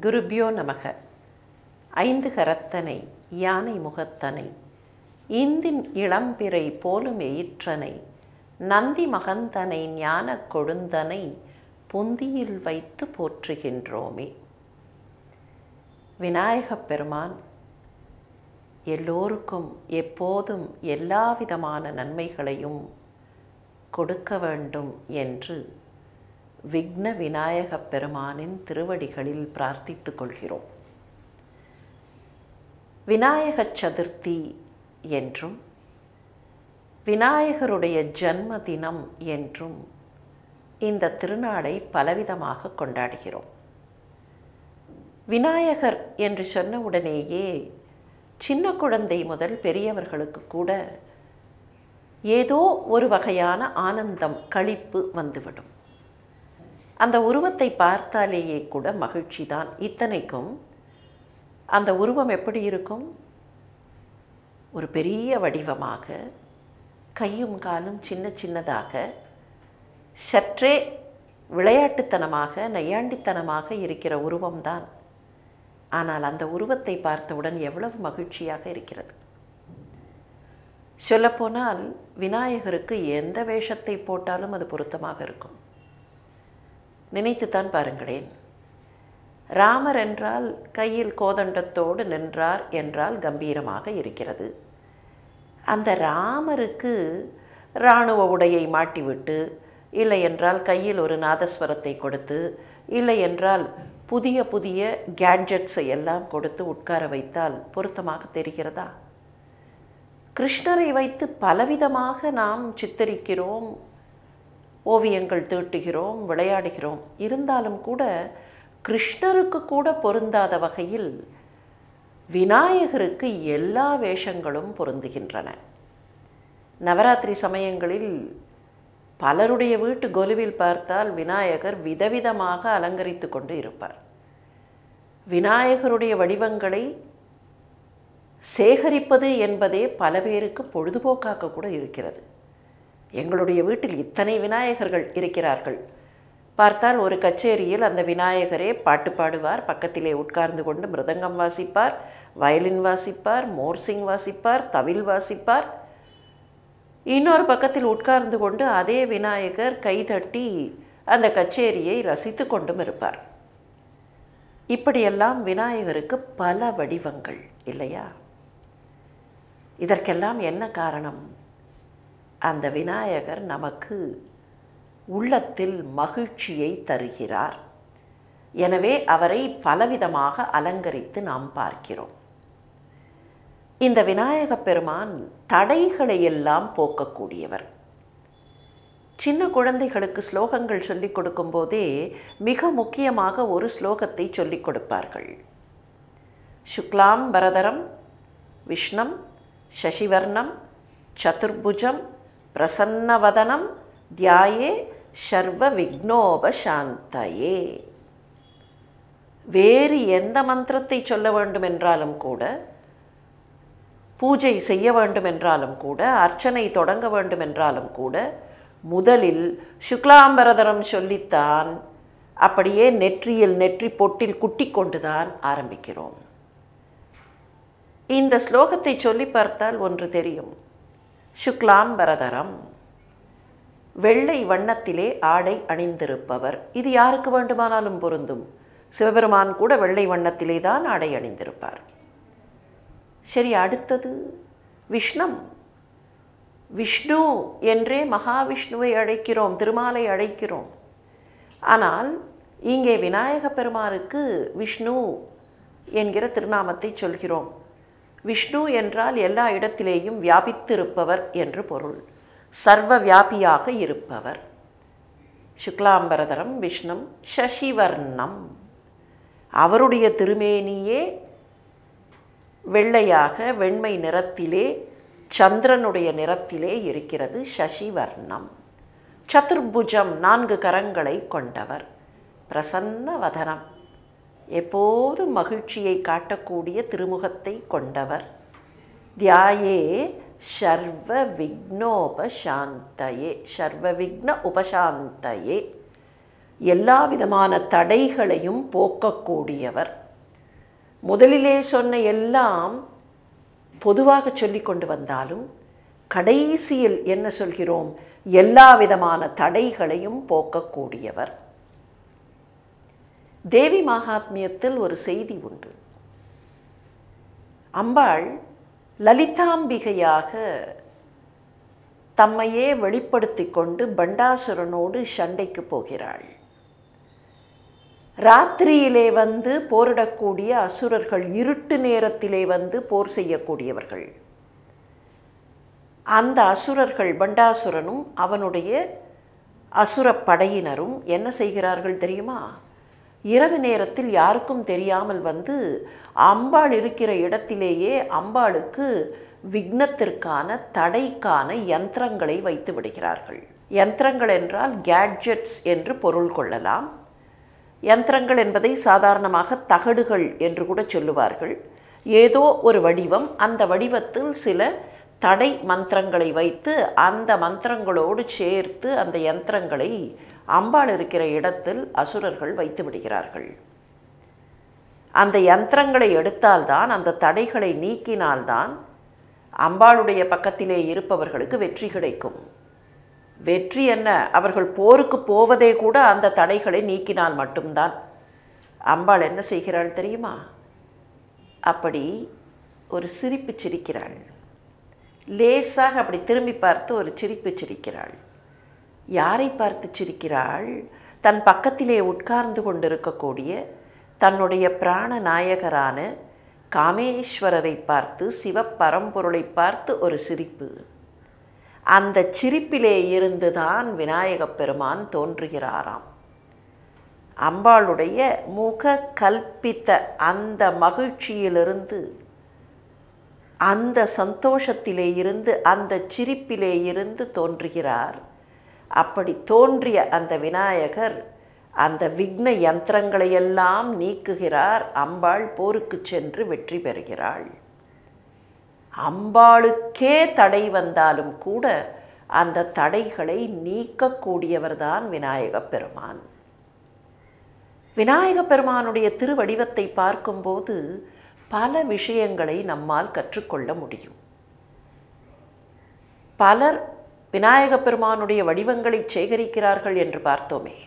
குருபியோ நமக ஐந்து கரத்தனை யானை முகத்தனை இந்தின் இளம்பிறை போலும் எயிற்றனை நந்தி மகந்தனை ஞானக் கொழுந்தனை பொந்தியில் வைத்து போற்றுகின்றோமே விநாயகப் பெருமான் எல்லோருக்கும் எப்போதும் எல்லா விதமான நன்மைகளையும் கொடுக்க வேண்டும் என்று விக்ன விநாயகப் பெருமானின் திருவடிகளில் பிரார்த்தித்துக் கொள்கிறோம் விநாயகச் சதுர்த்தி என்றும் விநாயகருடைய ஜன்ம தினம் என்றும் இந்த திருநாளை பலவிதமாக கொண்டாடுகிறோம் விநாயகர் என்று சொன்ன உடனேயே சின்ன குழந்தை முதல் பெரியவர்களுக்கு கூட ஏதோ ஒரு வகையான ஆனந்தம் களிப்பு வந்துவிடும் அந்த உருவத்தை பார்த்தாலேயே கூட மகிழ்ச்சி தான் இத்தனைக்கும் அந்த உருவம் எப்படி இருக்கும் ஒரு பெரிய வடிவமாக கையும் காலும் சின்ன சின்னதாக சற்றே விளையாட்டுத்தனமாக நையாண்டித்தனமாக இருக்கிற உருவம்தான் ஆனால் அந்த உருவத்தை பார்த்தவுடன் எவ்வளவு மகிழ்ச்சியாக இருக்கிறது சொல்லப்போனால் விநாயகருக்கு எந்த வேஷத்தை போட்டாலும் அது பொருத்தமாக இருக்கும் நினைத்துத்தான் பாருங்களேன் ராமர் என்றால் கையில் கோதண்டத்தோடு நின்றார் என்றால் கம்பீரமாக இருக்கிறது அந்த ராமருக்கு இராணுவ உடையை மாட்டிவிட்டு இல்லை என்றால் கையில் ஒரு நாதஸ்வரத்தை கொடுத்து இல்லை என்றால் புதிய புதிய கேட்ஜெட்ஸை எல்லாம் கொடுத்து உட்கார வைத்தால் பொருத்தமாக தெரிகிறதா கிருஷ்ணரை வைத்து பலவிதமாக நாம் சித்தரிக்கிறோம் ஓவியங்கள் தீட்டுகிறோம் விளையாடுகிறோம் இருந்தாலும் கூட கிருஷ்ணருக்கு கூட பொருந்தாத வகையில் விநாயகருக்கு எல்லா வேஷங்களும் பொருந்துகின்றன நவராத்திரி சமயங்களில் பலருடைய வீட்டு கொலுவில் பார்த்தால் விநாயகர் விதவிதமாக அலங்கரித்து கொண்டு இருப்பார் விநாயகருடைய வடிவங்களை சேகரிப்பது என்பதே பல பேருக்கு பொழுதுபோக்காக கூட இருக்கிறது எங்களுடைய வீட்டில் இத்தனை விநாயகர்கள் இருக்கிறார்கள் பார்த்தால் ஒரு கச்சேரியில் அந்த விநாயகரே பாட்டு பாடுவார் பக்கத்திலே உட்கார்ந்து கொண்டு மிருதங்கம் வாசிப்பார் வயலின் வாசிப்பார் மோர்சிங் வாசிப்பார் தவில் வாசிப்பார் இன்னொரு பக்கத்தில் உட்கார்ந்து கொண்டு அதே விநாயகர் கைதட்டி அந்த கச்சேரியை ரசித்து கொண்டும் இருப்பார் இப்படியெல்லாம் விநாயகருக்கு பல வடிவங்கள் இல்லையா இதற்கெல்லாம் என்ன காரணம் அந்த விநாயகர் நமக்கு உள்ளத்தில் மகிழ்ச்சியை தருகிறார் எனவே அவரை பலவிதமாக அலங்கரித்து நாம் பார்க்கிறோம் இந்த விநாயகப் பெருமான் தடைகளை எல்லாம் போக்கக்கூடியவர் சின்ன குழந்தைகளுக்கு ஸ்லோகங்கள் சொல்லிக் கொடுக்கும்போதே மிக முக்கியமாக ஒரு ஸ்லோகத்தை சொல்லிக் கொடுப்பார்கள் சுக்லாம் பரதரம் விஷ்ணம் சசிவர்ணம் சதுர்புஜம் பிரசன்னவதனம் தியாயே சர்வ விக்னோபசாந்தயே வேறு எந்த மந்திரத்தை சொல்ல வேண்டும் என்றாலும் கூட பூஜை செய்ய வேண்டும் என்றாலும் கூட அர்ச்சனை தொடங்க வேண்டும் என்றாலும் கூட முதலில் சுக்லாம்பரதரம் சொல்லித்தான் அப்படியே நெற்றியில் நெற்றி பொட்டில் குட்டி கொண்டுதான் ஆரம்பிக்கிறோம் இந்த ஸ்லோகத்தை சொல்லி பார்த்தால் ஒன்று தெரியும் சுக்லாம்பரதரம் வெள்ளை வண்ணத்திலே ஆடை அணிந்திருப்பவர் இது யாருக்கு வேண்டுமானாலும் பொருந்தும் சிவபெருமான் கூட வெள்ளை வண்ணத்திலே தான் ஆடை அணிந்திருப்பார் சரி அடுத்தது விஷ்ணம் விஷ்ணு என்றே மகாவிஷ்ணுவை அழைக்கிறோம் திருமாலை அழைக்கிறோம் ஆனால் இங்கே விநாயக பெருமாருக்கு விஷ்ணு என்கிற திருநாமத்தை சொல்கிறோம் விஷ்ணு என்றால் எல்லா இடத்திலேயும் வியாபித்திருப்பவர் என்று பொருள் சர்வ வியாபியாக இருப்பவர் சுக்லாம்பரதரம் விஷ்ணம் சசிவர்ணம் அவருடைய திருமேனியே வெள்ளையாக வெண்மை நிறத்திலே சந்திரனுடைய நிறத்திலே இருக்கிறது சசிவர்ணம் சதுர்புஜம் நான்கு கரங்களை கொண்டவர் பிரசன்ன வதனம் எப்போது மகிழ்ச்சியை காட்டக்கூடிய திருமுகத்தை கொண்டவர் தியாயே சர்வ விக்னோபசாந்தயே சர்வ விக்ன உபசாந்தயே எல்லா விதமான தடைகளையும் போக்கக்கூடியவர் முதலிலே சொன்ன எல்லாம் பொதுவாக சொல்லி கொண்டு வந்தாலும் கடைசியில் என்ன சொல்கிறோம் எல்லா விதமான தடைகளையும் போக்கக்கூடியவர் தேவி மகாத்மியத்தில் ஒரு செய்தி உண்டு அம்பாள் லலிதாம்பிகையாக தம்மையே வெளிப்படுத்தி கொண்டு பண்டாசுரனோடு சண்டைக்கு போகிறாள் ராத்திரியிலே வந்து போரிடக்கூடிய அசுரர்கள் இருட்டு நேரத்திலே வந்து போர் செய்யக்கூடியவர்கள் அந்த அசுரர்கள் பண்டாசுரனும் அவனுடைய அசுர படையினரும் என்ன செய்கிறார்கள் தெரியுமா இரவு நேரத்தில் யாருக்கும் தெரியாமல் வந்து அம்பாள் இருக்கிற இடத்திலேயே அம்பாளுக்கு விக்னத்திற்கான தடைக்கான யந்திரங்களை வைத்து விடுகிறார்கள் யந்திரங்கள் என்றால் கேட்ஜெட்ஸ் என்று பொருள் கொள்ளலாம் யந்திரங்கள் என்பதை சாதாரணமாக தகடுகள் என்று கூட சொல்லுவார்கள் ஏதோ ஒரு வடிவம் அந்த வடிவத்தில் சில தடை மந்திரங்களை வைத்து அந்த மந்திரங்களோடு சேர்த்து அந்த யந்திரங்களை அம்பாள் இருக்கிற இடத்தில் அசுரர்கள் வைத்து விடுகிறார்கள் அந்த யந்திரங்களை எடுத்தால்தான் அந்த தடைகளை நீக்கினால்தான் அம்பாளுடைய பக்கத்திலே இருப்பவர்களுக்கு வெற்றி கிடைக்கும் வெற்றி என்ன அவர்கள் போருக்கு போவதே கூட அந்த தடைகளை நீக்கினால் மட்டும்தான் அம்பாள் என்ன செய்கிறாள் தெரியுமா அப்படி ஒரு சிரிப்பு சிரிக்கிறாள் லேசாக அப்படி திரும்பி பார்த்து ஒரு சிரிப்பு சிரிக்கிறாள் யாரை பார்த்து சிரிக்கிறாள் தன் பக்கத்திலே உட்கார்ந்து கொண்டிருக்கக்கூடிய தன்னுடைய பிராண நாயகரான காமேஸ்வரரை பார்த்து சிவப்பரம்பொருளை பார்த்து ஒரு சிரிப்பு அந்த சிரிப்பிலே இருந்துதான் விநாயகப் பெருமான் தோன்றுகிறாராம் அம்பாளுடைய முக கல்பித்த அந்த மகிழ்ச்சியிலிருந்து அந்த சந்தோஷத்திலே இருந்து அந்த சிரிப்பிலே இருந்து தோன்றுகிறார் அப்படி தோன்றிய அந்த விநாயகர் அந்த விக்ன யந்திரங்களையெல்லாம் நீக்குகிறார் அம்பாள் போருக்கு சென்று வெற்றி பெறுகிறாள் அம்பாளுக்கே தடை வந்தாலும் கூட அந்த தடைகளை நீக்கக்கூடியவர்தான் விநாயகப் பெருமான் விநாயகப் பெருமானுடைய திருவடிவத்தை பார்க்கும்போது பல விஷயங்களை நம்மால் கற்றுக்கொள்ள முடியும் பலர் விநாயகப் பெருமானுடைய வடிவங்களை சேகரிக்கிறார்கள் என்று பார்த்தோமே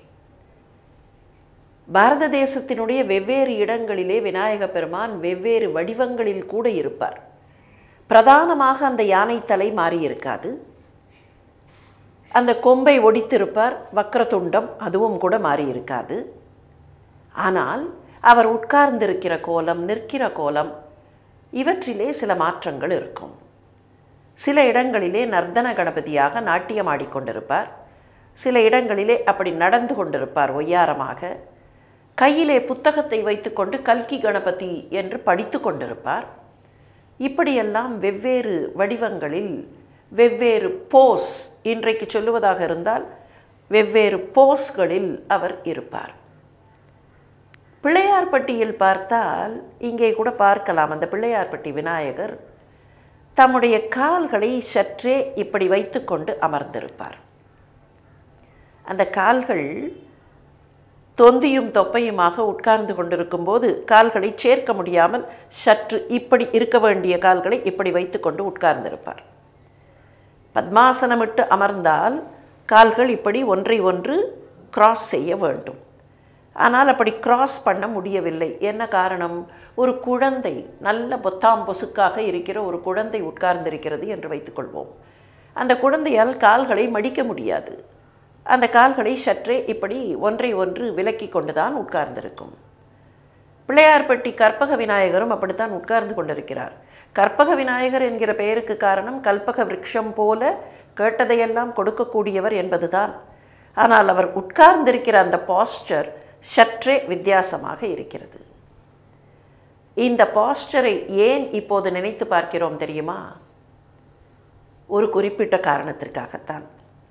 பாரத தேசத்தினுடைய வெவ்வேறு இடங்களிலே விநாயகப் பெருமான் வெவ்வேறு வடிவங்களில் கூட இருப்பார் பிரதானமாக அந்த யானை தலை மாறியிருக்காது அந்த கொம்பை ஒடித்திருப்பார் வக்ரதுண்டம் அதுவும் கூட மாறியிருக்காது ஆனால் அவர் உட்கார்ந்திருக்கிற கோலம் நிற்கிற கோலம் இவற்றிலே சில மாற்றங்கள் இருக்கும் சில இடங்களிலே நர்த்தன கணபதியாக நாட்டியம் ஆடிக்கொண்டிருப்பார் சில இடங்களிலே அப்படி நடந்து கொண்டிருப்பார் ஒய்யாரமாக கையிலே புத்தகத்தை வைத்துக்கொண்டு கல்கி கணபதி என்று படித்து கொண்டிருப்பார் இப்படியெல்லாம் வெவ்வேறு வடிவங்களில் வெவ்வேறு போஸ் இன்றைக்கு சொல்லுவதாக இருந்தால் வெவ்வேறு போஸ்களில் அவர் இருப்பார் பிள்ளையார்பட்டியில் பார்த்தால் இங்கே கூட பார்க்கலாம் அந்த பிள்ளையார்பட்டி விநாயகர் தம்முடைய கால்களை சற்றே இப்படி வைத்துக்கொண்டு அமர்ந்திருப்பார் அந்த கால்கள் தொந்தியும் தொப்பையுமாக உட்கார்ந்து கொண்டிருக்கும்போது கால்களை சேர்க்க முடியாமல் சற்று இப்படி இருக்க வேண்டிய கால்களை இப்படி வைத்துக்கொண்டு உட்கார்ந்திருப்பார் பத்மாசனமிட்டு அமர்ந்தால் கால்கள் இப்படி ஒன்றை ஒன்று கிராஸ் செய்ய வேண்டும் ஆனால் அப்படி கிராஸ் பண்ண முடியவில்லை என்ன காரணம் ஒரு குழந்தை நல்ல பொத்தாம் பொசுக்காக இருக்கிற ஒரு குழந்தை உட்கார்ந்திருக்கிறது என்று வைத்துக்கொள்வோம் அந்த குழந்தையால் கால்களை மடிக்க முடியாது அந்த கால்களை சற்றே இப்படி ஒன்றை ஒன்று விலக்கி கொண்டு தான் உட்கார்ந்திருக்கும் பிள்ளையார்பட்டி கற்பக விநாயகரும் அப்படித்தான் உட்கார்ந்து கொண்டிருக்கிறார் கற்பக விநாயகர் என்கிற பெயருக்கு காரணம் கல்பக விருட்சம் போல கேட்டதையெல்லாம் கொடுக்கக்கூடியவர் என்பதுதான் ஆனால் அவர் உட்கார்ந்திருக்கிற அந்த பாஸ்டர் சற்றே வித்தியாசமாக இருக்கிறது இந்த பாஸ்டரை ஏன் இப்போது நினைத்து பார்க்கிறோம் தெரியுமா ஒரு குறிப்பிட்ட காரணத்திற்காகத்தான்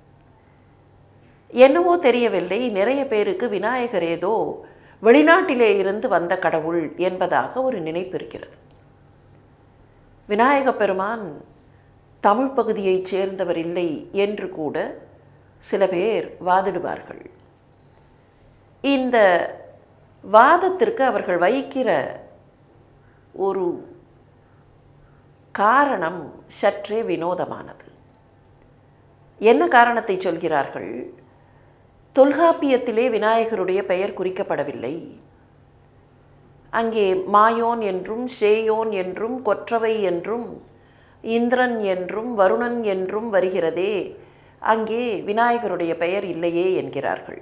என்னவோ தெரியவில்லை நிறைய பேருக்கு விநாயகர் ஏதோ வெளிநாட்டிலே இருந்து வந்த கடவுள் என்பதாக ஒரு நினைப்பு இருக்கிறது விநாயகப் பெருமான் தமிழ் பகுதியைச் சேர்ந்தவர் இல்லை என்று கூட சில பேர் வாதிடுவார்கள் இந்த வாதத்திற்கு அவர்கள் வைக்கிற ஒரு காரணம் சற்றே வினோதமானது என்ன காரணத்தை சொல்கிறார்கள் தொல்காப்பியத்திலே விநாயகருடைய பெயர் குறிக்கப்படவில்லை அங்கே மாயோன் என்றும் சேயோன் என்றும் கொற்றவை என்றும் இந்திரன் என்றும் வருணன் என்றும் வருகிறதே அங்கே விநாயகருடைய பெயர் இல்லையே என்கிறார்கள்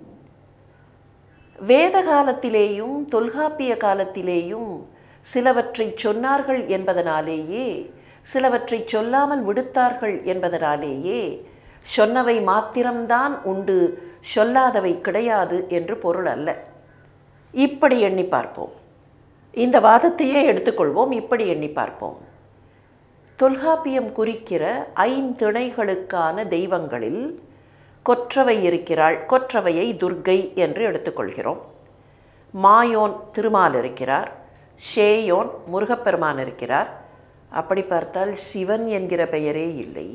வேத காலத்திலேயும் தொல்காப்பிய காலத்திலேயும் சிலவற்றை சொன்னார்கள் என்பதனாலேயே சிலவற்றை சொல்லாமல் விடுத்தார்கள் என்பதனாலேயே சொன்னவை மாத்திரம்தான் உண்டு சொல்லாதவை கிடையாது என்று பொருள் அல்ல இப்படி எண்ணி பார்ப்போம் இந்த வாதத்தையே எடுத்துக்கொள்வோம் இப்படி எண்ணி பார்ப்போம் தொல்காப்பியம் குறிக்கிற ஐந்திணைகளுக்கான தெய்வங்களில் கொற்றவை இருக்கிறாள் கொற்றவையை துர்க்கை என்று எடுத்துக்கொள்கிறோம் மாயோன் திருமால் இருக்கிறார் ஷேயோன் முருகப்பெருமான் இருக்கிறார் அப்படி பார்த்தால் சிவன் என்கிற பெயரே இல்லை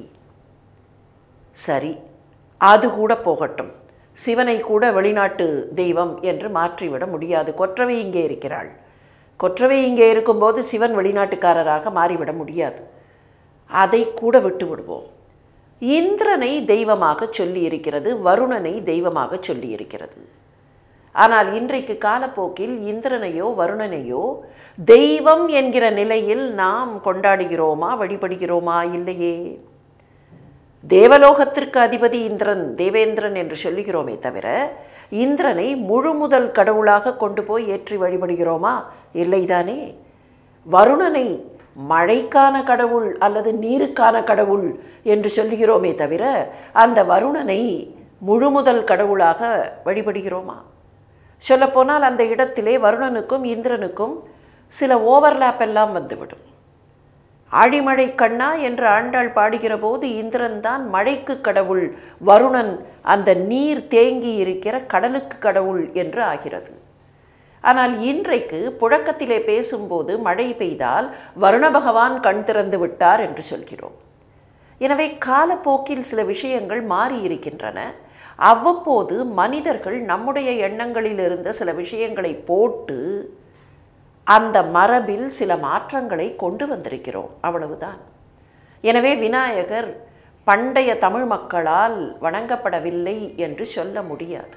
சரி அது கூட போகட்டும் சிவனை கூட வெளிநாட்டு தெய்வம் என்று மாற்றிவிட முடியாது கொற்றவை இங்கே இருக்கிறாள் கொற்றவை இங்கே இருக்கும்போது சிவன் வெளிநாட்டுக்காரராக மாறிவிட முடியாது அதை கூட விட்டு விடுவோம் இந்திரனை தெய்வமாக சொல்லி இருக்கிறது வருணனை தெய்வமாக சொல்லி இருக்கிறது ஆனால் இன்றைக்கு காலப்போக்கில் இந்திரனையோ வருணனையோ தெய்வம் என்கிற நிலையில் நாம் கொண்டாடுகிறோமா வழிபடுகிறோமா இல்லையே தேவலோகத்திற்கு அதிபதி இந்திரன் தேவேந்திரன் என்று சொல்லுகிறோமே தவிர இந்திரனை முழு முதல் கடவுளாக கொண்டு போய் ஏற்றி வழிபடுகிறோமா இல்லைதானே வருணனை மழைக்கான கடவுள் அல்லது நீருக்கான கடவுள் என்று சொல்லுகிறோமே தவிர அந்த வருணனை முழு முதல் கடவுளாக வழிபடுகிறோமா சொல்லப்போனால் அந்த இடத்திலே வருணனுக்கும் இந்திரனுக்கும் சில ஓவர்லாப் எல்லாம் வந்துவிடும் ஆழிமழை கண்ணா என்று ஆண்டாள் பாடுகிற போது இந்திரன் தான் மழைக்கு கடவுள் வருணன் அந்த நீர் தேங்கி இருக்கிற கடலுக்கு கடவுள் என்று ஆகிறது ஆனால் இன்றைக்கு புழக்கத்திலே பேசும்போது மழை பெய்தால் வருண பகவான் கண் திறந்து விட்டார் என்று சொல்கிறோம் எனவே காலப்போக்கில் சில விஷயங்கள் மாறி இருக்கின்றன அவ்வப்போது மனிதர்கள் நம்முடைய எண்ணங்களில் இருந்த சில விஷயங்களை போட்டு அந்த மரபில் சில மாற்றங்களை கொண்டு வந்திருக்கிறோம் அவ்வளவுதான் எனவே விநாயகர் பண்டைய தமிழ் மக்களால் வணங்கப்படவில்லை என்று சொல்ல முடியாது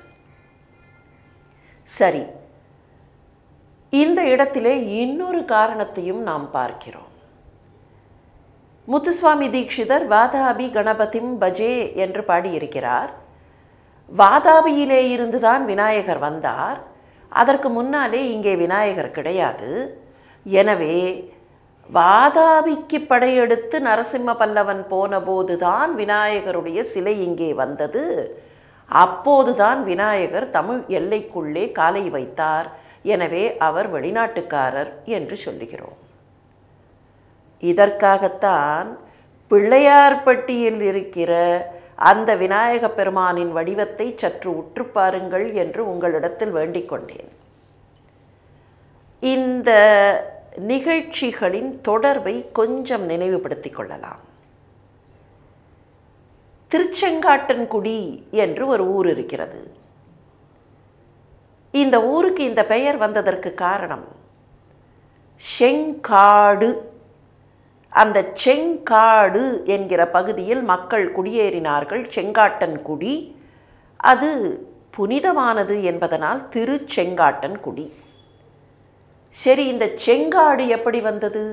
சரி இந்த இடத்திலே இன்னொரு காரணத்தையும் நாம் பார்க்கிறோம் முத்துசுவாமி தீட்சிதர் வாதாபி கணபதிம் பஜே என்று பாடியிருக்கிறார் வாதாபியிலே இருந்துதான் விநாயகர் வந்தார் அதற்கு முன்னாலே இங்கே விநாயகர் கிடையாது எனவே வாதாபிக்கு படையெடுத்து நரசிம்ம பல்லவன் போனபோதுதான் விநாயகருடைய சிலை இங்கே வந்தது அப்போதுதான் விநாயகர் தமிழ் எல்லைக்குள்ளே காலை வைத்தார் எனவே அவர் வெளிநாட்டுக்காரர் என்று சொல்லுகிறோம் இதற்காகத்தான் பிள்ளையார்பட்டியில் இருக்கிற அந்த விநாயக பெருமானின் வடிவத்தை சற்று உற்று பாருங்கள் என்று உங்களிடத்தில் வேண்டிக் கொண்டேன் இந்த நிகழ்ச்சிகளின் தொடர்பை கொஞ்சம் நினைவுபடுத்திக் கொள்ளலாம் திருச்செங்காட்டன்குடி என்று ஒரு ஊர் இருக்கிறது இந்த ஊருக்கு இந்த பெயர் வந்ததற்கு காரணம் செங்காடு அந்த செங்காடு என்கிற பகுதியில் மக்கள் குடியேறினார்கள் செங்காட்டன் குடி அது புனிதமானது என்பதனால் திருச்செங்காட்டன் குடி சரி இந்த செங்காடு எப்படி வந்தது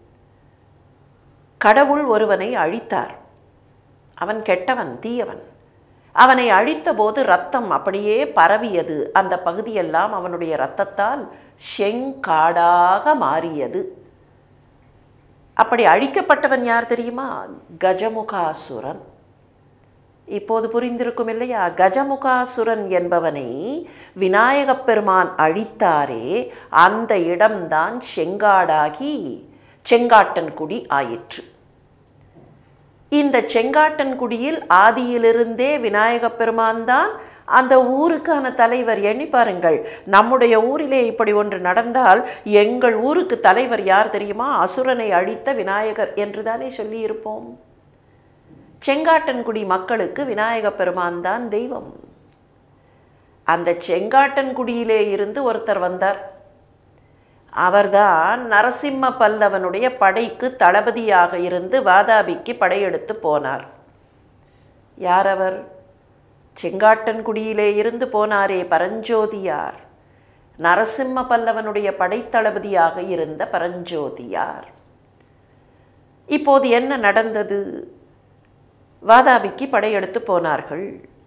கடவுள் ஒருவனை அழித்தார் அவன் கெட்டவன் தீயவன் அவனை அழித்தபோது ரத்தம் அப்படியே பரவியது அந்த பகுதியெல்லாம் அவனுடைய இரத்தத்தால் செங்காடாக மாறியது அப்படி அழிக்கப்பட்டவன் யார் தெரியுமா கஜமுகாசுரன் இப்போது புரிந்திருக்கும் இல்லையா கஜமுகாசுரன் என்பவனை விநாயகப் பெருமான் அழித்தாரே அந்த இடம்தான் செங்காடாகி செங்காட்டன்குடி ஆயிற்று இந்த செங்காட்டன்குடியில் ஆதியிலிருந்தே விநாயகப் பெருமான் தான் அந்த ஊருக்கான தலைவர் எண்ணி பாருங்கள் நம்முடைய ஊரிலே இப்படி ஒன்று நடந்தால் எங்கள் ஊருக்கு தலைவர் யார் தெரியுமா அசுரனை அழித்த விநாயகர் என்று தானே சொல்லியிருப்போம் செங்காட்டன்குடி மக்களுக்கு விநாயகப் பெருமான் தான் தெய்வம் அந்த செங்காட்டன்குடியிலே இருந்து ஒருத்தர் வந்தார் அவர்தான் நரசிம்ம பல்லவனுடைய படைக்கு தளபதியாக இருந்து வாதாபிக்கு படையெடுத்து போனார் யார் அவர் செங்காட்டன்குடியிலே இருந்து போனாரே பரஞ்சோதியார் நரசிம்ம பல்லவனுடைய படைத்தளபதியாக இருந்த பரஞ்சோதியார் இப்போது என்ன நடந்தது வாதாபிக்கு படையெடுத்து போனார்கள்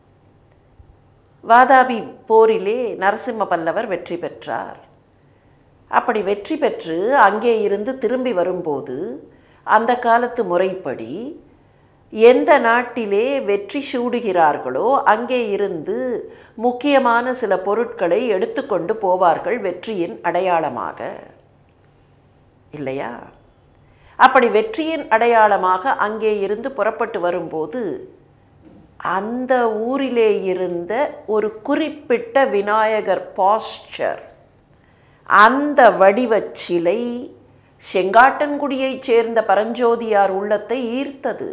வாதாபி போரிலே நரசிம்ம பல்லவர் வெற்றி பெற்றார் அப்படி வெற்றி பெற்று அங்கே இருந்து திரும்பி வரும்போது அந்த காலத்து முறைப்படி எந்த நாட்டிலே வெற்றி சூடுகிறார்களோ அங்கே இருந்து முக்கியமான சில பொருட்களை எடுத்துக்கொண்டு போவார்கள் வெற்றியின் அடையாளமாக இல்லையா அப்படி வெற்றியின் அடையாளமாக அங்கே இருந்து புறப்பட்டு வரும்போது அந்த ஊரிலே இருந்த ஒரு குறிப்பிட்ட விநாயகர் பாஸ்டர் அந்த வடிவச் சிலை செங்காட்டன்குடியைச் சேர்ந்த பரஞ்சோதியார் உள்ளத்தை ஈர்த்தது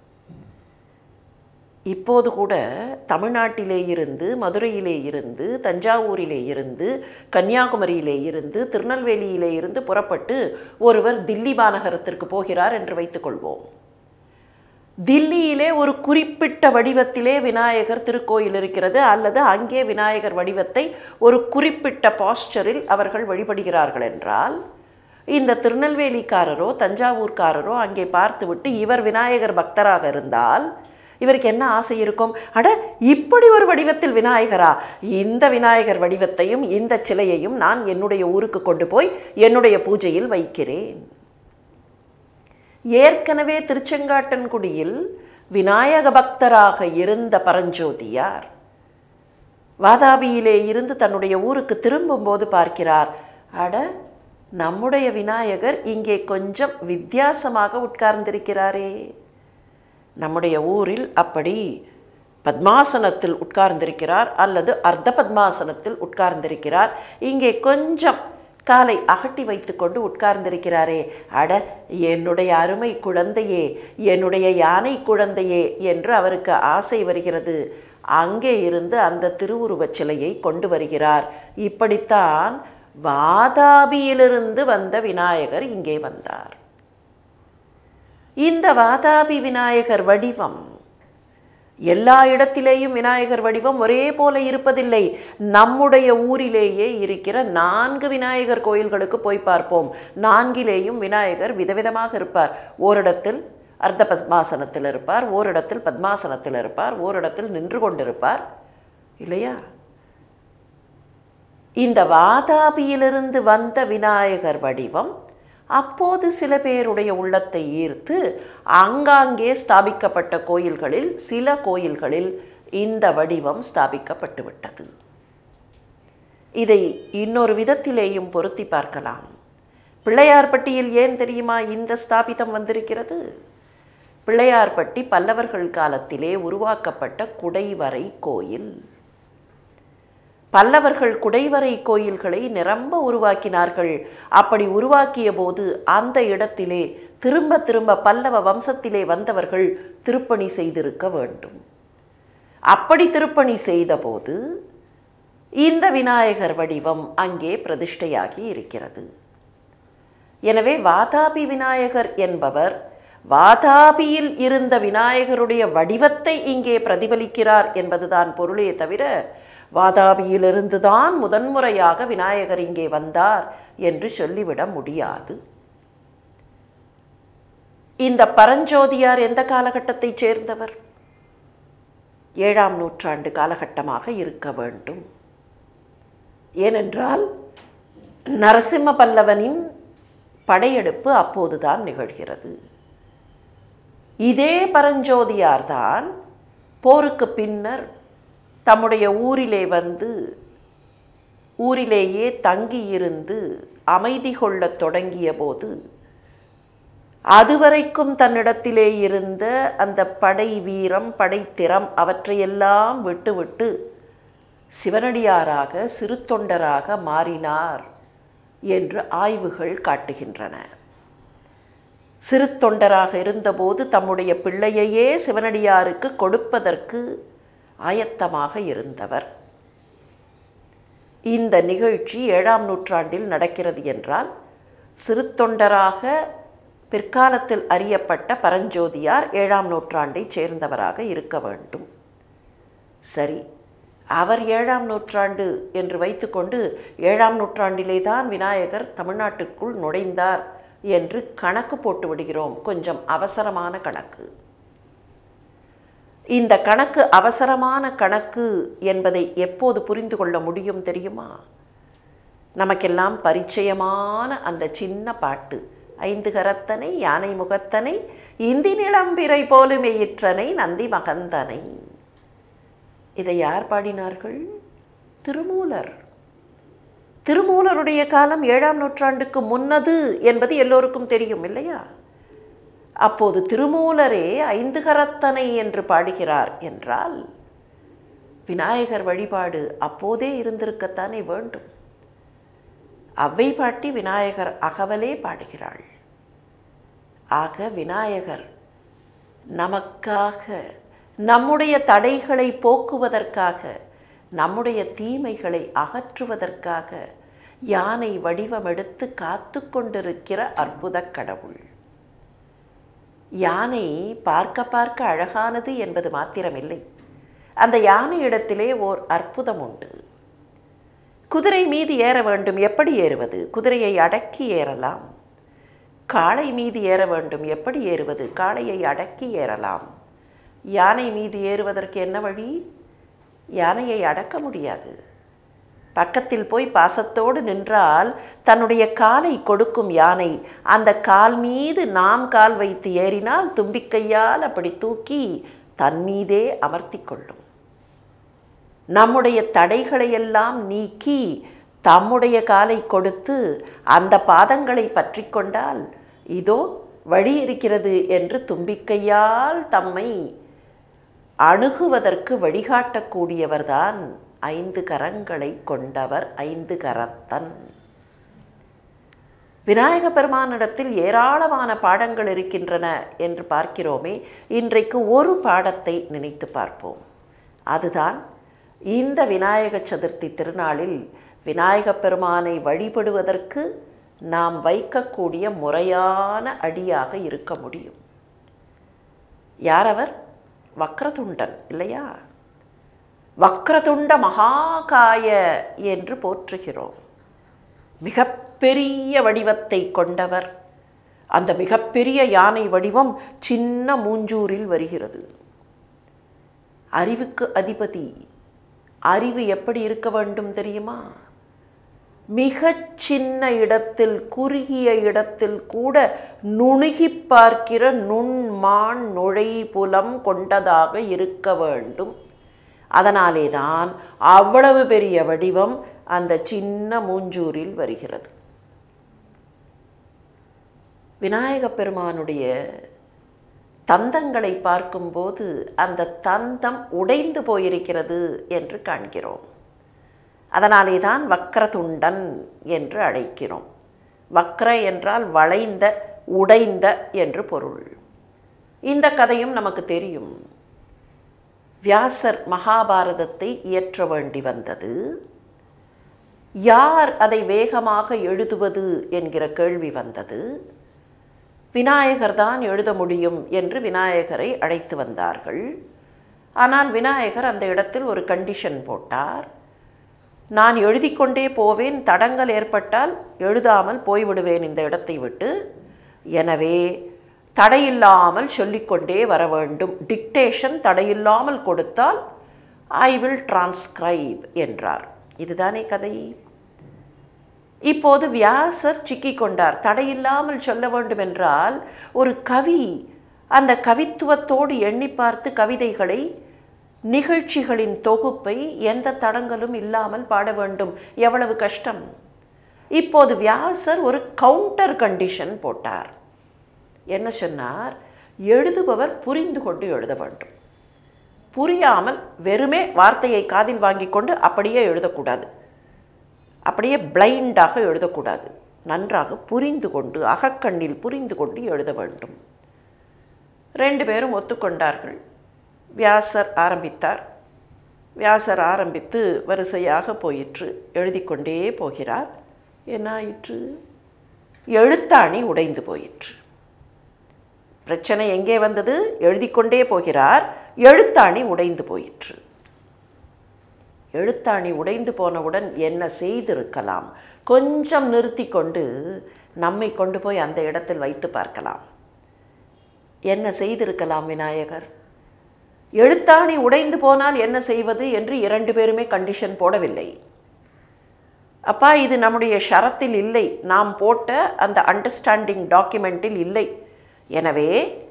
இப்போது கூட தமிழ்நாட்டிலே இருந்து மதுரையிலே இருந்து தஞ்சாவூரிலே இருந்து கன்னியாகுமரியிலே இருந்து திருநெல்வேலியிலே இருந்து புறப்பட்டு ஒருவர் தில்லி மாநகரத்திற்கு போகிறார் என்று வைத்துக்கொள்வோம் தில்லியிலே ஒரு குறிப்பிட்ட வடிவத்திலே விநாயகர் திருக்கோயில் இருக்கிறது அல்லது அங்கே விநாயகர் வடிவத்தை ஒரு குறிப்பிட்ட பாஸ்டரில் அவர்கள் வழிபடுகிறார்கள் என்றால் இந்த திருநெல்வேலிக்காரரோ தஞ்சாவூர்காரரோ அங்கே பார்த்துவிட்டு இவர் விநாயகர் பக்தராக இருந்தால் இவருக்கு என்ன ஆசை இருக்கும் அட இப்படி ஒரு வடிவத்தில் விநாயகரா இந்த விநாயகர் வடிவத்தையும் இந்த சிலையையும் நான் என்னுடைய ஊருக்கு கொண்டு போய் என்னுடைய பூஜையில் வைக்கிறேன் ஏற்கனவே திருச்செங்காட்டன்குடியில் விநாயக பக்தராக இருந்த பரஞ்சோதியார் வாதாபியிலே இருந்து தன்னுடைய ஊருக்கு திரும்பும்போது பார்க்கிறார் அட நம்முடைய விநாயகர் இங்கே கொஞ்சம் வித்தியாசமாக உட்கார்ந்திருக்கிறாரே நம்முடைய ஊரில் அப்படி பத்மாசனத்தில் உட்கார்ந்திருக்கிறார் அல்லது அர்த்த பத்மாசனத்தில் உட்கார்ந்திருக்கிறார் இங்கே கொஞ்சம் காலை அகட்டி வைத்துக்கொண்டு உட்கார்ந்திருக்கிறாரே அட என்னுடைய அருமை குழந்தையே என்னுடைய யானை குழந்தையே என்று அவருக்கு ஆசை வருகிறது அங்கே இருந்து அந்த திருவுருவச் சிலையை கொண்டு வருகிறார் இப்படித்தான் வாதாபியிலிருந்து வந்த விநாயகர் இங்கே வந்தார் இந்த வாதாபி விநாயகர் வடிவம் எல்லா இடத்திலேயும் விநாயகர் வடிவம் ஒரே போல இருப்பதில்லை நம்முடைய ஊரிலேயே இருக்கிற நான்கு விநாயகர் கோயில்களுக்கு போய் பார்ப்போம் நான்கிலேயும் விநாயகர் விதவிதமாக இருப்பார் ஓரிடத்தில் அர்த்த பத்மாசனத்தில் இருப்பார் ஓரிடத்தில் பத்மாசனத்தில் இருப்பார் ஓரிடத்தில் நின்று கொண்டிருப்பார் இல்லையா இந்த வாதாபியிலிருந்து வந்த விநாயகர் வடிவம் அப்போது சில பேருடைய உள்ளத்தை ஈர்த்து ஆங்காங்கே ஸ்தாபிக்கப்பட்ட கோயில்களில் சில கோயில்களில் இந்த வடிவம் ஸ்தாபிக்கப்பட்டு விட்டது இதை இன்னொரு விதத்திலேயும் பொருத்தி பார்க்கலாம் பிள்ளையார்பட்டியில் ஏன் தெரியுமா இந்த ஸ்தாபிதம் வந்திருக்கிறது பிள்ளையார்பட்டி பல்லவர்கள் காலத்திலே உருவாக்கப்பட்ட குடைவரை கோயில் பல்லவர்கள் குடைவரை கோயில்களை நிரம்ப உருவாக்கினார்கள் அப்படி உருவாக்கிய போது அந்த இடத்திலே திரும்ப திரும்ப பல்லவ வம்சத்திலே வந்தவர்கள் திருப்பணி செய்திருக்க வேண்டும் அப்படி திருப்பணி செய்தபோது இந்த விநாயகர் வடிவம் அங்கே பிரதிஷ்டையாகி இருக்கிறது எனவே வாதாபி விநாயகர் என்பவர் வாதாபியில் இருந்த விநாயகருடைய வடிவத்தை இங்கே பிரதிபலிக்கிறார் என்பதுதான் பொருளே தவிர வாதாபியிலிருந்து தான் முதன்முறையாக விநாயகர் இங்கே வந்தார் என்று சொல்லிவிட முடியாது இந்த பரஞ்சோதியார் எந்த காலகட்டத்தைச் சேர்ந்தவர் ஏழாம் நூற்றாண்டு காலகட்டமாக இருக்க வேண்டும் ஏனென்றால் நரசிம்ம பல்லவனின் படையெடுப்பு அப்போதுதான் நிகழ்கிறது இதே பரஞ்சோதியார்தான் போருக்கு பின்னர் தம்முடைய ஊரிலே வந்து ஊரிலேயே தங்கியிருந்து அமைதி கொள்ளத் தொடங்கிய போது அதுவரைக்கும் தன்னிடத்திலே இருந்த அந்த படை வீரம் படைத்திறம் அவற்றையெல்லாம் விட்டுவிட்டு சிவனடியாராக சிறு தொண்டராக மாறினார் என்று ஆய்வுகள் காட்டுகின்றன சிறு தொண்டராக இருந்தபோது தம்முடைய பிள்ளையையே சிவனடியாருக்கு கொடுப்பதற்கு ஆயத்தமாக இருந்தவர் இந்த நிகழ்ச்சி ஏழாம் நூற்றாண்டில் நடக்கிறது என்றால் சிறு தொண்டராக பிற்காலத்தில் அறியப்பட்ட பரஞ்சோதியார் ஏழாம் நூற்றாண்டைச் சேர்ந்தவராக இருக்க வேண்டும் சரி அவர் ஏழாம் நூற்றாண்டு என்று வைத்துக்கொண்டு ஏழாம் நூற்றாண்டிலே தான் விநாயகர் தமிழ்நாட்டுக்குள் நுழைந்தார் என்று கணக்கு போட்டு விடுகிறோம் கொஞ்சம் அவசரமான கணக்கு இந்த கணக்கு அவசரமான கணக்கு என்பதை எப்போது புரிந்து கொள்ள முடியும் தெரியுமா நமக்கெல்லாம் பரிச்சயமான அந்த சின்ன பாட்டு ஐந்து கரத்தனை யானை முகத்தனை இந்தி நிளம்பிரை போலுமே இற்றனை நந்தி மகந்தனை இதை யார் பாடினார்கள் திருமூலர் திருமூலருடைய காலம் ஏழாம் நூற்றாண்டுக்கு முன்னது என்பது எல்லோருக்கும் தெரியும் இல்லையா அப்போது திருமூலரே ஐந்து கரத்தனை என்று பாடுகிறார் என்றால் விநாயகர் வழிபாடு அப்போதே இருந்திருக்கத்தானே வேண்டும் அவ்வை பாட்டி விநாயகர் அகவலே பாடுகிறாள் ஆக விநாயகர் நமக்காக நம்முடைய தடைகளை போக்குவதற்காக நம்முடைய தீமைகளை அகற்றுவதற்காக யானை வடிவமெடுத்து காத்து கொண்டிருக்கிற அற்புத கடவுள் யானை பார்க்க பார்க்க அழகானது என்பது மாத்திரமில்லை அந்த யானை இடத்திலே ஓர் அற்புதம் உண்டு குதிரை மீது ஏற வேண்டும் எப்படி ஏறுவது குதிரையை அடக்கி ஏறலாம் காளை மீது ஏற வேண்டும் எப்படி ஏறுவது காளையை அடக்கி ஏறலாம் யானை மீது ஏறுவதற்கு என்ன வழி யானையை அடக்க முடியாது பக்கத்தில் போய் பாசத்தோடு நின்றால் தன்னுடைய காலை கொடுக்கும் யானை அந்த கால் மீது நாம் கால் வைத்து ஏறினால் தும்பிக்கையால் அப்படி தூக்கி தன் மீதே அமர்த்தி கொள்ளும் நம்முடைய தடைகளையெல்லாம் நீக்கி தம்முடைய காலை கொடுத்து அந்த பாதங்களை பற்றி கொண்டால் இதோ வழி இருக்கிறது என்று தும்பிக்கையால் தம்மை அணுகுவதற்கு வழிகாட்டக்கூடியவர்தான் ஐந்து கரங்களை கொண்டவர் ஐந்து கரத்தன் விநாயக பெருமானிடத்தில் ஏராளமான பாடங்கள் இருக்கின்றன என்று பார்க்கிறோமே இன்றைக்கு ஒரு பாடத்தை நினைத்து பார்ப்போம் அதுதான் இந்த விநாயக சதுர்த்தி திருநாளில் விநாயக பெருமானை வழிபடுவதற்கு நாம் வைக்கக்கூடிய முறையான அடியாக இருக்க முடியும் யாரவர் வக்ரதுண்டன் இல்லையா வக்ரதுண்ட மகாகாய என்று போற்றுகிறோம் மிகப்பெரிய வடிவத்தை கொண்டவர் அந்த மிகப்பெரிய யானை வடிவம் சின்ன மூஞ்சூரில் வருகிறது அறிவுக்கு அதிபதி அறிவு எப்படி இருக்க வேண்டும் தெரியுமா மிகச் சின்ன இடத்தில் குறுகிய இடத்தில் கூட நுணுகி பார்க்கிற நுண்மான் நுழை புலம் கொண்டதாக இருக்க வேண்டும் அதனாலே தான் அவ்வளவு பெரிய வடிவம் அந்த சின்ன மூஞ்சூரில் வருகிறது விநாயகப் பெருமானுடைய தந்தங்களை பார்க்கும்போது அந்த தந்தம் உடைந்து போயிருக்கிறது என்று காண்கிறோம் அதனாலே தான் வக்ரதுண்டன் என்று அழைக்கிறோம் வக்ர என்றால் வளைந்த உடைந்த என்று பொருள் இந்த கதையும் நமக்கு தெரியும் வியாசர் மகாபாரதத்தை இயற்ற வேண்டி வந்தது யார் அதை வேகமாக எழுதுவது என்கிற கேள்வி வந்தது விநாயகர் தான் எழுத முடியும் என்று விநாயகரை அழைத்து வந்தார்கள் ஆனால் விநாயகர் அந்த இடத்தில் ஒரு கண்டிஷன் போட்டார் நான் எழுதிக்கொண்டே போவேன் தடங்கள் ஏற்பட்டால் எழுதாமல் போய்விடுவேன் இந்த இடத்தை விட்டு எனவே தடையில்லாமல் சொல்லிக்கொண்டே வர வேண்டும் டிக்டேஷன் தடையில்லாமல் கொடுத்தால் ஐ வில் டிரான்ஸ்கிரைப் என்றார் இதுதானே கதை இப்போது வியாசர் சிக்கிக்கொண்டார் தடையில்லாமல் சொல்ல வேண்டும் என்றால் ஒரு கவி அந்த கவித்துவத்தோடு எண்ணி பார்த்து கவிதைகளை நிகழ்ச்சிகளின் தொகுப்பை எந்த தடங்களும் இல்லாமல் பாட வேண்டும் எவ்வளவு கஷ்டம் இப்போது வியாசர் ஒரு கவுண்டர் கண்டிஷன் போட்டார் என்ன சொன்னார் எழுதுபவர் புரிந்து கொண்டு எழுத வேண்டும் புரியாமல் வெறுமே வார்த்தையை காதில் வாங்கி கொண்டு அப்படியே எழுதக்கூடாது அப்படியே பிளைண்டாக எழுதக்கூடாது நன்றாக புரிந்து கொண்டு அகக்கண்ணில் புரிந்து கொண்டு எழுத வேண்டும் ரெண்டு பேரும் ஒத்துக்கொண்டார்கள் வியாசர் ஆரம்பித்தார் வியாசர் ஆரம்பித்து வரிசையாக போயிற்று எழுதி கொண்டே போகிறார் என்ன ஆயிற்று எழுத்தாணி உடைந்து போயிற்று பிரச்சனை எங்கே வந்தது எழுதி கொண்டே போகிறார் எழுத்தாணி உடைந்து போயிற்று எழுத்தாணி உடைந்து போனவுடன் என்ன செய்திருக்கலாம் கொஞ்சம் நிறுத்தி கொண்டு நம்மை கொண்டு போய் அந்த இடத்தில் வைத்து பார்க்கலாம் என்ன செய்திருக்கலாம் விநாயகர் எழுத்தாணி உடைந்து போனால் என்ன செய்வது என்று இரண்டு பேருமே கண்டிஷன் போடவில்லை அப்பா இது நம்முடைய ஷரத்தில் இல்லை நாம் போட்ட அந்த அண்டர்ஸ்டாண்டிங் டாக்குமெண்ட்டில் இல்லை எனவே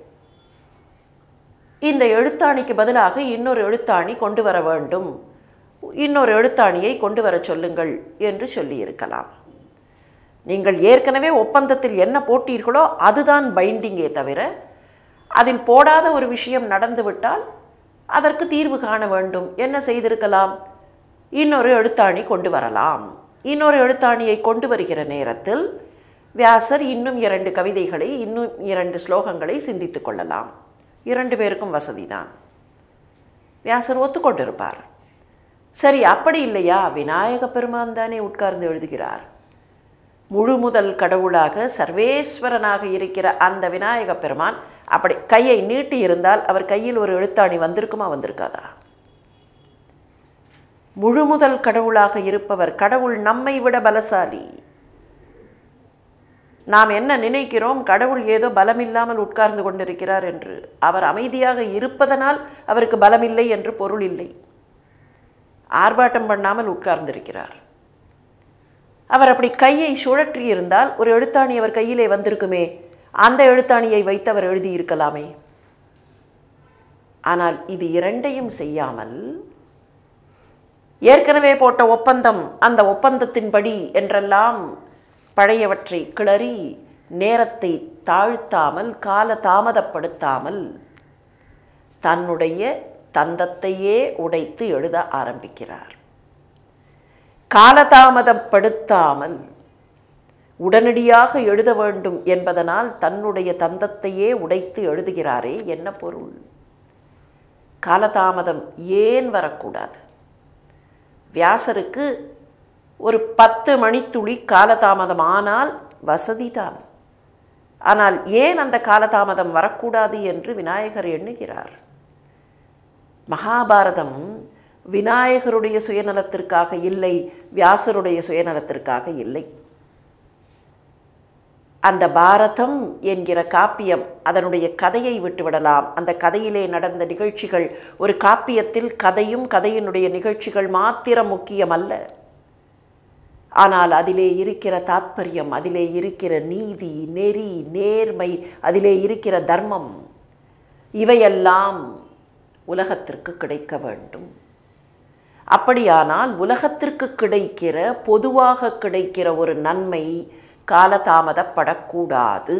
இந்த எழுத்தாணிக்கு பதிலாக இன்னொரு எழுத்தாணி கொண்டு வர வேண்டும் இன்னொரு எழுத்தாணியை கொண்டு வர சொல்லுங்கள் என்று சொல்லியிருக்கலாம் நீங்கள் ஏற்கனவே ஒப்பந்தத்தில் என்ன போட்டீர்களோ அதுதான் பைண்டிங்கே தவிர அதில் போடாத ஒரு விஷயம் நடந்துவிட்டால் அதற்கு தீர்வு காண வேண்டும் என்ன செய்திருக்கலாம் இன்னொரு எழுத்தாணி கொண்டு வரலாம் இன்னொரு எழுத்தாணியை கொண்டு வருகிற நேரத்தில் வியாசர் இன்னும் இரண்டு கவிதைகளை இன்னும் இரண்டு ஸ்லோகங்களை சிந்தித்து கொள்ளலாம் இரண்டு பேருக்கும் வசதிதான் வியாசர் ஒத்துக்கொண்டிருப்பார் சரி அப்படி இல்லையா விநாயக பெருமான் தானே உட்கார்ந்து எழுதுகிறார் முழு முதல் கடவுளாக சர்வேஸ்வரனாக இருக்கிற அந்த விநாயக பெருமான் அப்படி கையை நீட்டி இருந்தால் அவர் கையில் ஒரு எழுத்தாணி வந்திருக்குமா வந்திருக்காதா முழு முதல் கடவுளாக இருப்பவர் கடவுள் நம்மை விட பலசாலி நாம் என்ன நினைக்கிறோம் கடவுள் ஏதோ பலமில்லாமல் உட்கார்ந்து கொண்டிருக்கிறார் என்று அவர் அமைதியாக இருப்பதனால் அவருக்கு பலமில்லை என்று பொருள் இல்லை ஆர்ப்பாட்டம் பண்ணாமல் உட்கார்ந்திருக்கிறார் அவர் அப்படி கையை சுழற்றி இருந்தால் ஒரு எழுத்தாணி அவர் கையிலே வந்திருக்குமே அந்த எழுத்தாணியை வைத்து அவர் எழுதியிருக்கலாமே ஆனால் இது இரண்டையும் செய்யாமல் ஏற்கனவே போட்ட ஒப்பந்தம் அந்த ஒப்பந்தத்தின்படி என்றெல்லாம் பழையவற்றை கிளறி நேரத்தை தாழ்த்தாமல் கால தாமதப்படுத்தாமல் தன்னுடைய தந்தத்தையே உடைத்து எழுத ஆரம்பிக்கிறார் காலதாமதப்படுத்தாமல் உடனடியாக எழுத வேண்டும் என்பதனால் தன்னுடைய தந்தத்தையே உடைத்து எழுதுகிறாரே என்ன பொருள் காலதாமதம் ஏன் வரக்கூடாது வியாசருக்கு ஒரு பத்து மணித்துளி காலதாமதம் ஆனால் வசதிதான் ஆனால் ஏன் அந்த காலதாமதம் வரக்கூடாது என்று விநாயகர் எண்ணுகிறார் மகாபாரதம் விநாயகருடைய சுயநலத்திற்காக இல்லை வியாசருடைய சுயநலத்திற்காக இல்லை அந்த பாரதம் என்கிற காப்பியம் அதனுடைய கதையை விட்டுவிடலாம் அந்த கதையிலே நடந்த நிகழ்ச்சிகள் ஒரு காப்பியத்தில் கதையும் கதையினுடைய நிகழ்ச்சிகள் மாத்திரம் முக்கியமல்ல ஆனால் அதிலே இருக்கிற தாத்பரியம் அதிலே இருக்கிற நீதி நெறி நேர்மை அதிலே இருக்கிற தர்மம் இவையெல்லாம் உலகத்திற்கு கிடைக்க வேண்டும் அப்படியானால் உலகத்திற்கு கிடைக்கிற பொதுவாக கிடைக்கிற ஒரு நன்மை காலதாமதப்படக்கூடாது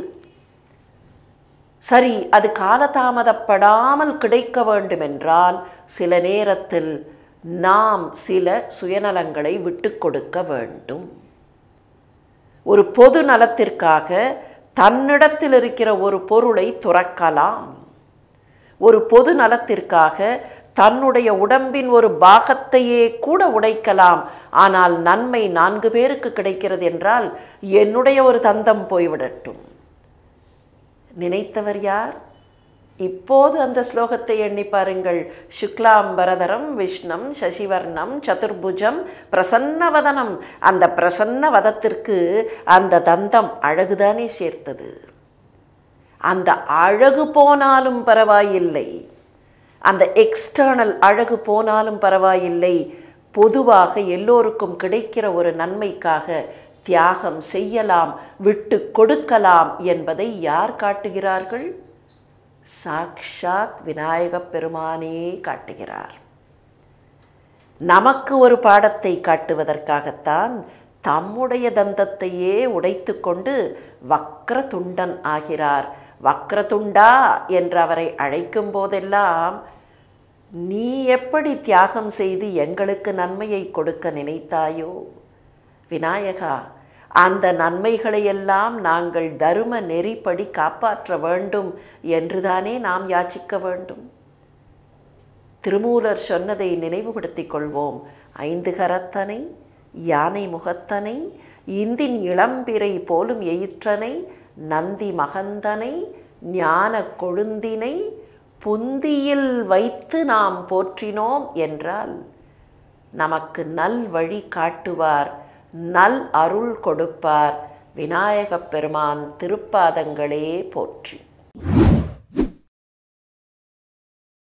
சரி அது காலதாமதப்படாமல் கிடைக்க வேண்டுமென்றால் சில நேரத்தில் நாம் சில சுயநலங்களை விட்டு கொடுக்க வேண்டும் ஒரு பொது நலத்திற்காக தன்னிடத்தில் இருக்கிற ஒரு பொருளை துறக்கலாம் ஒரு பொது நலத்திற்காக தன்னுடைய உடம்பின் ஒரு பாகத்தையே கூட உடைக்கலாம் ஆனால் நன்மை நான்கு பேருக்கு கிடைக்கிறது என்றால் என்னுடைய ஒரு தந்தம் போய்விடட்டும் நினைத்தவர் யார் இப்போது அந்த ஸ்லோகத்தை எண்ணி பாருங்கள் சுக்லாம்பரதரம் விஷ்ணம் சசிவர்ணம் சதுர்புஜம் பிரசன்னவதனம் அந்த பிரசன்ன வதத்திற்கு அந்த தந்தம் அழகுதானே சேர்த்தது அந்த அழகு போனாலும் பரவாயில்லை அந்த எக்ஸ்டர்னல் அழகு போனாலும் பரவாயில்லை பொதுவாக எல்லோருக்கும் கிடைக்கிற ஒரு நன்மைக்காக தியாகம் செய்யலாம் விட்டு கொடுக்கலாம் என்பதை யார் காட்டுகிறார்கள் சாக்ஷாத் விநாயகப் பெருமானே காட்டுகிறார் நமக்கு ஒரு பாடத்தை காட்டுவதற்காகத்தான் தம்முடைய தந்தத்தையே உடைத்து கொண்டு வக்ர துண்டன் ஆகிறார் வக்ரதுண்டா என்று அவரை அழைக்கும் போதெல்லாம் நீ எப்படி தியாகம் செய்து எங்களுக்கு நன்மையை கொடுக்க நினைத்தாயோ விநாயகா அந்த நன்மைகளையெல்லாம் நாங்கள் தரும நெறிப்படி காப்பாற்ற வேண்டும் என்றுதானே நாம் யாச்சிக்க வேண்டும் திருமூலர் சொன்னதை நினைவுபடுத்திக் கொள்வோம் ஐந்து கரத்தனை யானை முகத்தனை இந்தின் இளம்பிறை போலும் எயிற்றனை நந்தி மகந்தனை ஞான கொழுந்தினை புந்தியில் வைத்து நாம் போற்றினோம் என்றால் நமக்கு நல் வழி காட்டுவார் நல் அருள் கொடுப்பார் விநாயகப் பெருமான் திருப்பாதங்களே போற்றி